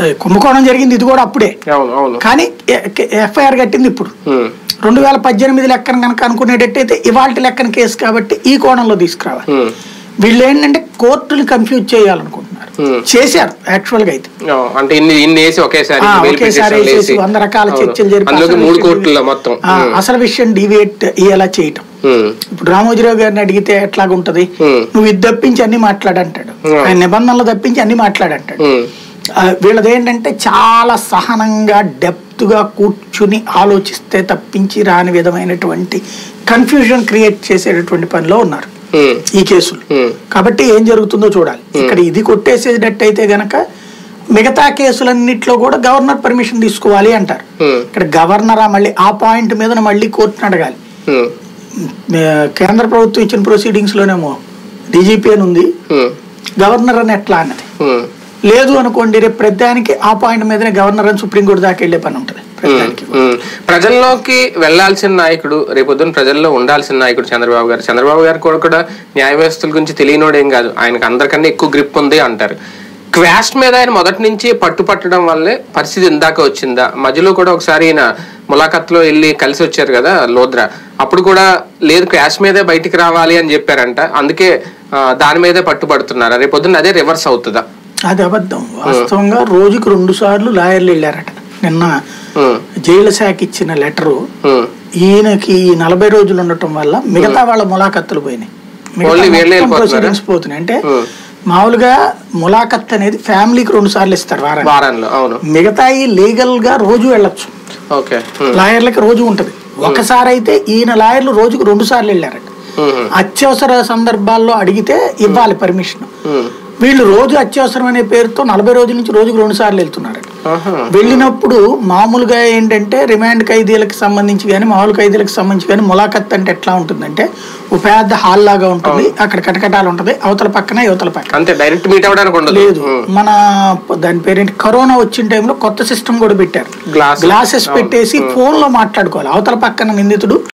కుంభకోణం జరిగింది ఇది కూడా అప్పుడే అవును అవును కానీ ఎఫ్ఐఆర్ కట్టింది ఇప్పుడు ఉమ్, రెండు వేల పద్దెనిమిది లెక్కన కనుక అనుకునేటట్టయితే ఇవాళ లెక్కన కేసు కాబట్టి ఈ కోణంలో తీసుకురావాలి ఉమ్, వీళ్ళు ఏంటంటే కోర్టుని కన్ఫ్యూజ్ చేయాలనుకుంటున్నారు Hmm. చేశారు యాక్చువల్ గా అయితే ఆ, అంటే ఇన్ని ఇన్ని వేసి ఒకేసారి ఆ, bail ఒకేసారి petition వేసేసి వేసి. వంద రకాల అవును. చర్చలు జరిపి అందులోకి అసలు మూడు విషయం కోర్టుల్లో మొత్తం ఆ, ఉమ్, అసలు విషయం డివేట్ ఇయ్యేలా చేయటం ఉమ్, ఇప్పుడు రామోజీరావు గారిని అడిగితే ఎట్లాగుంటది Hmm. నువ్వు ఇది తప్పించి అన్ని మాట్లాడంటాడు Hmm. ఆయన నిబంధనలు తప్పించి అన్ని మాట్లాడంటాడు ఉమ్, ఆ, వీళ్ళది ఏంటంటే చాలా సహనంగా డెప్త్ గా కూర్చుని ఆలోచిస్తే తప్పించి రాని విధమైనటువంటి కన్ఫ్యూజన్ క్రియేట్ చేసేటటువంటి పనిలో ఉన్నారు ఉమ్, ఈ కేసులు ఉమ్, కాబట్టి ఏం జరుగుతుందో చూడాలి ఇక్కడ ఇది కొట్టేసేటట్టయితే గనక మిగతా కేసులన్నిట్లో కూడా గవర్నర్ పర్మిషన్ తీసుకోవాలి అంటారు ఉమ్, ఇక్కడ గవర్నరా మళ్ళీ ఆ పాయింట్ మీద మళ్ళీ కోర్టును అడగాలి ఉమ్, మే- కేంద్ర ప్రభుత్వం ఇచ్చిన ప్రొసీడింగ్స్ లోనేమో డీజీపీ అని ఉంది ఉమ్, గవర్నర్ అని ఎట్లా అన్నది ఉమ్, లేదు అనుకోండి రేపు ప్రతిదానికి ఆ పాయింట్ మీదనే గవర్నర్ అని సుప్రీంకోర్టు దాకా వెళ్ళే పని ఉంటుంది ప్రతిదానికి ఉమ్. ప్రజల్లోకి వెళ్లాల్సిన నాయకుడు రేపొద్దున ప్రజల్లో ఉండాల్సిన నాయకుడు చంద్రబాబు గారు చంద్రబాబు గారు కూడా కూడా న్యాయ వ్యవస్థల గురించి తెలియనోడేం కాదు ఆయనకు అందరికన్నా ఎక్కువ గ్రిప్ ఉంది అంటారు క్వాస్ట్ మీద ఆయన మొదటి నుంచి పట్టు పట్టడం వల్లే పరిస్థితి ఇందాక వచ్చిందా మధ్యలో కూడా ఒకసారి ఈయన ములాఖత్లో వెళ్ళి కలిసి వచ్చారు కదా లోద్రా అప్పుడు కూడా లేదు క్వాస్ట్ మీదే బయటికి రావాలి అని చెప్పారంట అందుకే ఆ, దాని మీదే పట్టుబడుతున్నారు రేపొద్దున అదే రివర్స్ అవుతుందా అది అబద్ధం వాస్తవంగా రోజుకు రెండు సార్లు లాయర్లు వెళ్ళారట నిన్న ఉమ్, జైలు శాఖ ఇచ్చిన లెటరు ఉమ్, ఈయనకి ఈ నలభై రోజులు ఉండటం వల్ల మిగతా వాళ్ళ ములాఖత్తులు పోయినాయి మిగతా Only వీళ్ళే మొత్తం వెళ్ళిపోతున్నారా? proceedings పోతున్నాయి అంటే ఉమ్. మామూలుగా ములాఖత్ అనేది ఫ్యామిలీకి రెండు సార్లు ఇస్తారు వారానికి వారంలో అవును మిగతా లీగల్ గా రోజు వెళ్ళొచ్చు ఓకే ఉమ్, లాయర్లకి రోజు ఉంటది ఒకసారి అయితే ఈయన లాయర్లు రోజుకు రెండు సార్లు వెళ్ళారట ఉమ్, అత్యవసర సందర్భాల్లో అడిగితే ఇవ్వాలి పర్మిషన్ ఉమ్. వీళ్ళు రోజు అత్యవసరం అనే పేరుతో నలభై రోజుల నుంచి రోజుకు రెండు సార్లు వెళ్తున్నారట ఆహా. వెళ్ళినప్పుడు మామూలుగా ఏంటంటే రిమాండ్ ఖైదీలకు సంబంధించి కానీ మామూలు ఖైదీలకు సంబంధించి కానీ ములాఖత్ అంటే ఎట్లా ఉంటుందంటే ఒక పెద్ద హాల్ లాగా ఉంటుంది అక్కడ కటకటాలు ఉంటది అవతల పక్కన యువతల పక్కన అంతే డైరెక్ట్ మీట్ అవ్వడానికి ఉండదు లేదు మన దాని పేరేంటి కరోనా వచ్చిన టైంలో కొత్త సిస్టమ్ కూడా పెట్టారు Glasses. గ్లాసెస్ పెట్టేసి ఫోన్ లో మాట్లాడుకోవాలి అవతల పక్కన నిందితుడు